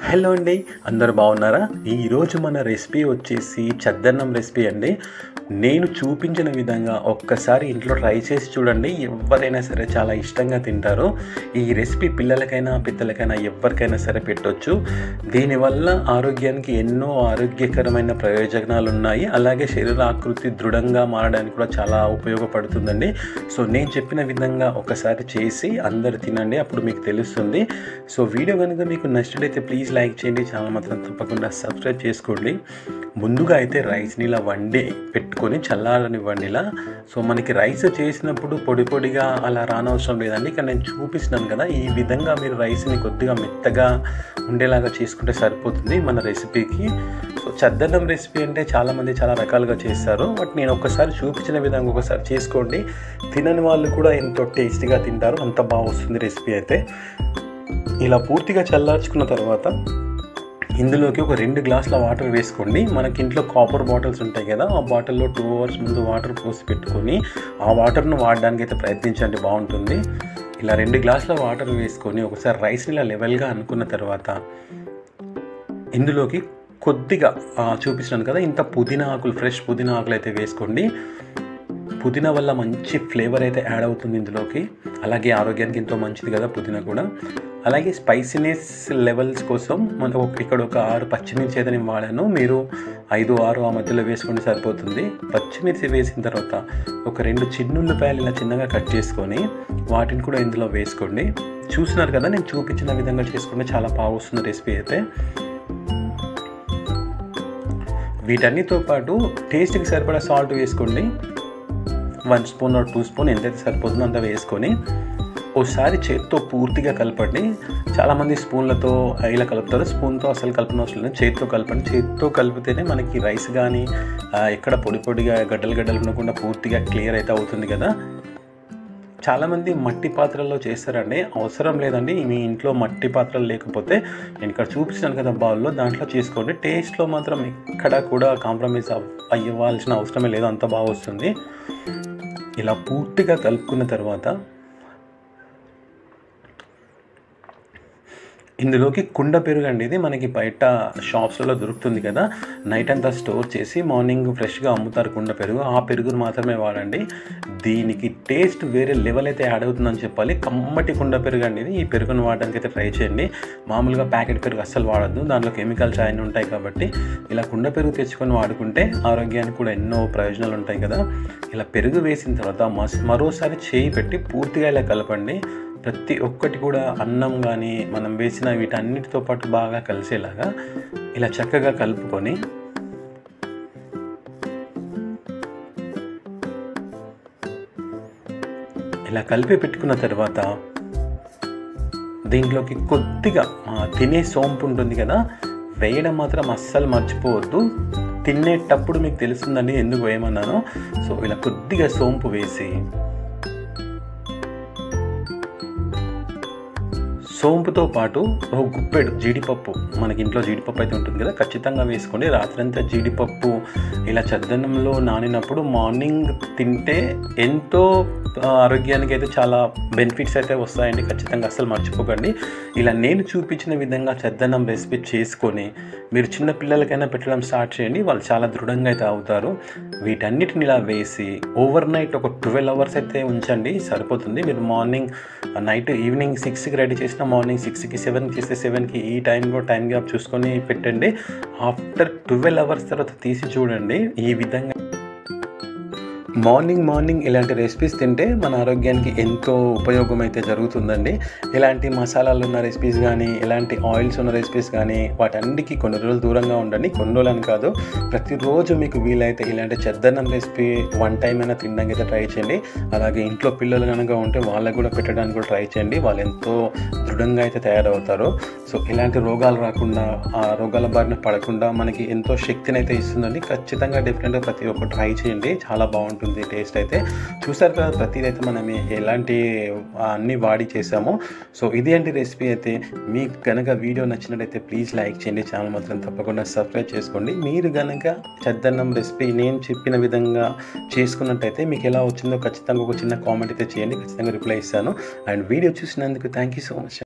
hello అండి అందరు బాగున్నారా ఈరోజు మన రెసిపీ వచ్చేసి చద్దన్నం రెసిపీ అండి నేను చూపించిన విధంగా ఒక్కసారి ఇంట్లో ట్రై చేసి చూడండి ఎవరైనా సరే చాలా ఇష్టంగా తింటారు ఈ రెసిపీ పిల్లలకైనా పెద్దలకైనా ఎవరికైనా సరే పెట్టొచ్చు దీనివల్ల ఆరోగ్యానికి ఎన్నో ఆరోగ్యకరమైన ప్రయోజనాలు ఉన్నాయి అలాగే శరీర ఆకృతి దృఢంగా మారడానికి కూడా చాలా ఉపయోగపడుతుందండి సో నేను చెప్పిన విధంగా ఒకసారి చేసి అందరు తినండి అప్పుడు మీకు తెలుస్తుంది సో వీడియో కనుక మీకు నచ్చినట్టయితే ప్లీజ్ లైక్ చేయండి ఛానల్ మాత్రం తప్పకుండా సబ్స్క్రైబ్ చేసుకోండి ముందుగా అయితే రైస్ని ఇలా వండి పెట్టుకొని చల్లారనివ్వండి ఇలా సో మనకి రైస్ చేసినప్పుడు పొడి పొడిగా అలా రానవసరం లేదండి ఇక్కడ నేను చూపిస్తున్నాను కదా ఈ విధంగా మీరు రైస్ని కొద్దిగా మెత్తగా ఉండేలాగా చేసుకుంటే సరిపోతుంది మన రెసిపీకి సో చద్దన్నం రెసిపీ అంటే చాలామంది చాలా రకాలుగా చేస్తారు బట్ నేను ఒకసారి చూపించిన విధంగా ఒకసారి చేసుకోండి తినని వాళ్ళు కూడా ఎంతో టేస్టీగా తింటారు అంత బాగా వస్తుంది రెసిపీ అయితే ఇలా పూర్తిగా చల్లార్చుకున్న తర్వాత ఇందులోకి ఒక రెండు గ్లాసుల వాటర్ వేసుకోండి మనకి ఇంట్లో కాపర్ బాటిల్స్ ఉంటాయి కదా ఆ బాటిల్లో టూ అవర్స్ ముందు వాటర్ పోసి పెట్టుకొని ఆ వాటర్ను వాడడానికి అయితే ప్రయత్నించండి బాగుంటుంది ఇలా రెండు గ్లాసుల వాటర్ వేసుకొని ఒకసారి రైస్ని ఇలా లెవెల్గా అనుకున్న తర్వాత ఇందులోకి కొద్దిగా ఆ, చూపిస్తున్నాను కదా ఇంత పుదీనా ఆకులు ఫ్రెష్ పుదీనా ఆకులు అయితే వేసుకోండి పుదీనా వల్ల మంచి ఫ్లేవర్ అయితే యాడ్ అవుతుంది ఇందులోకి అలాగే ఆరోగ్యానికి ఎంతో మంచిది కదా పుదీనా కూడా అలాగే స్పైసీనెస్ లెవెల్స్ కోసం మనం ఒక- ఇక్కడ ఒక ఆరు పచ్చిమిర్చి అయితే నేను వాడాను మీరు ఐదు ఆరు ఆ మధ్యలో వేసుకుంటే సరిపోతుంది పచ్చిమిర్చి వేసిన తర్వాత ఒక రెండు చిన్నుల్లిపాయలు ఇలా చిన్నగా కట్ చేసుకొని వాటిని కూడా ఇందులో వేసుకోండి చూస్తున్నారు కదా నేను చూపించిన విధంగా చేసుకుంటే చాలా బాగా వస్తుంది రెసిపీ అయితే వీటన్నిటితో పాటు టేస్ట్కి సరిపడా సాల్ట్ వేసుకోండి one spoon or two spoon ఎంతైతే సరిపోతుందో అంత వేసుకొని ఒకసారి చేత్తో పూర్తిగా కలపండి చాలామంది స్పూన్లతో ఇలా కలుపుతారు స్పూన్తో అసలు కలపని అవసరం లేదు చేత్తో కలపండి చేత్తో కలిపితేనే మనకి రైస్ కానీ ఆ, ఎక్కడ పొడి పొడిగా గడ్డలు గడ్డలు ఉండకుండా పూర్తిగా క్లియర్ అయితే అవుతుంది కదా చాలామంది మట్టి పాత్రల్లో చేస్తారండి అవసరం లేదండి మీ ఇంట్లో మట్టి పాత్రలు లేకపోతే నేను ఇక్కడ చూపించాను కదా బౌల్లో దాంట్లో చేసుకోండి టేస్ట్లో మాత్రం ఎక్కడ కూడా కాంప్రమైజ్ అయ్యవలసిన అవసరమే లేదు అంత బాగా వస్తుంది ఇలా పూర్తిగా కలుపుకున్న తర్వాత ఇందులోకి కుండ పెరుగు అండి ఇది మనకి బయట షాప్స్లలో దొరుకుతుంది కదా నైట్ అంతా స్టోర్ చేసి మార్నింగ్ ఫ్రెష్గా అమ్ముతారు కుండ పెరుగు ఆ పెరుగును మాత్రమే వాడండి దీనికి టేస్ట్ వేరే లెవెల్ అయితే యాడ్ అవుతుందని చెప్పాలి కమ్మటి కుండ పెరుగు అండి ఇది ఈ పెరుగును వాడడానికి అయితే ట్రై చేయండి మామూలుగా ప్యాకెట్ పెరుగు అస్సలు వాడద్దు దాంట్లో కెమికల్స్ అన్నీ ఉంటాయి కాబట్టి ఇలా కుండ పెరుగు తెచ్చుకొని వాడుకుంటే ఆరోగ్యానికి కూడా ఎన్నో ప్రయోజనాలు ఉంటాయి కదా ఇలా పెరుగు వేసిన తర్వాత మస్ మరోసారి చేయి పెట్టి పూర్తిగా ఇలా కలపండి ప్రతి ఒక్కటి కూడా అన్నం కానీ మనం వేసిన వీటన్నిటితో పాటు బాగా కలిసేలాగా ఇలా చక్కగా కలుపుకొని ఇలా కలిపి పెట్టుకున్న తర్వాత దీంట్లోకి కొద్దిగా ఆ, తినే సోంపు ఉంటుంది కదా వేయడం మాత్రం అస్సలు మర్చిపోవద్దు తినేటప్పుడు మీకు తెలుస్తుందండి ఎందుకు వేయమన్నాను సో ఇలా కొద్దిగా సోంపు వేసి సోంపుతో పాటు ఒక గుప్పెడు జీడిపప్పు మనకి ఇంట్లో జీడిపప్పు అయితే ఉంటుంది కదా ఖచ్చితంగా వేసుకోండి రాత్రంతా జీడిపప్పు ఇలా చద్దన్నంలో నానినప్పుడు మార్నింగ్ తింటే ఎంతో ఆ, ఆరోగ్యానికి అయితే చాలా బెనిఫిట్స్ అయితే వస్తాయండి ఖచ్చితంగా అస్సలు మర్చిపోకండి ఇలా నేను చూపించిన విధంగా చద్దన్నం రెసిపీ చేసుకొని మీరు చిన్న పిల్లలకైనా పెట్టడం స్టార్ట్ చేయండి వాళ్ళు చాలా దృఢంగా అయితే అవుతారు వీటన్నిటిని ఇలా వేసి ఓవర్ నైట్ ఒక ట్వెల్వ్ అవర్స్ అయితే ఉంచండి సరిపోతుంది మీరు మార్నింగ్ నైట్ ఈవినింగ్ సిక్స్కి రెడీ చేసిన మార్నింగ్ సిక్స్కి సెవెన్కి చేస్తే సెవెన్కి ఈ టైంలో టైం గ్యాప్ చూసుకొని పెట్టండి ఆఫ్టర్ ట్వెల్వ్ అవర్స్ తర్వాత తీసి చూడండి ఈ విధంగా మార్నింగ్ మార్నింగ్ ఇలాంటి రెసిపీస్ తింటే మన ఆరోగ్యానికి ఎంతో ఉపయోగం అయితే జరుగుతుందండి ఇలాంటి మసాలాలు ఉన్న రెసిపీస్ కానీ ఇలాంటి ఆయిల్స్ ఉన్న రెసిపీస్ కానీ వాటన్నిటికీ కొన్ని రోజులు దూరంగా ఉండండి కొన్ని రోజులు అని కాదు ప్రతిరోజు మీకు వీలైతే ఇలాంటి చెద్దన్నం రెసిపీ వన్ టైం అయినా తినడానికి అయితే ట్రై చేయండి అలాగే ఇంట్లో పిల్లలు కనుక ఉంటే వాళ్ళకు కూడా పెట్టడానికి కూడా ట్రై చేయండి వాళ్ళు ఎంతో దృఢంగా అయితే తయారవుతారు సో ఇలాంటి రోగాలు రాకుండా ఆ రోగాల బారిన పడకుండా మనకి ఎంతో శక్తిని అయితే ఇస్తుందండి ఖచ్చితంగా డెఫినెట్గా ప్రతి ఒక్కరు ట్రై చేయండి చాలా బాగుంటుంది టేస్ట్ అయితే చూసారు కదా ప్రతిదైతే మనం ఎలాంటి ఆ, అన్ని వాడి చేసామో సో ఇది అంటే రెసిపీ అయితే మీకు కనుక వీడియో నచ్చినట్టయితే ప్లీజ్ లైక్ చేయండి ఛానల్ మాత్రం తప్పకుండా సబ్స్క్రైబ్ చేసుకోండి మీరు కనుక చద్దన్నం రెసిపీ నేను చెప్పిన విధంగా చేసుకున్నట్టయితే మీకు ఎలా వచ్చిందో ఖచ్చితంగా ఒక చిన్న కామెంట్ అయితే చేయండి ఖచ్చితంగా రిప్లై ఇస్తాను అండ్ వీడియో చూసినందుకు థ్యాంక్ యూ సో మచ్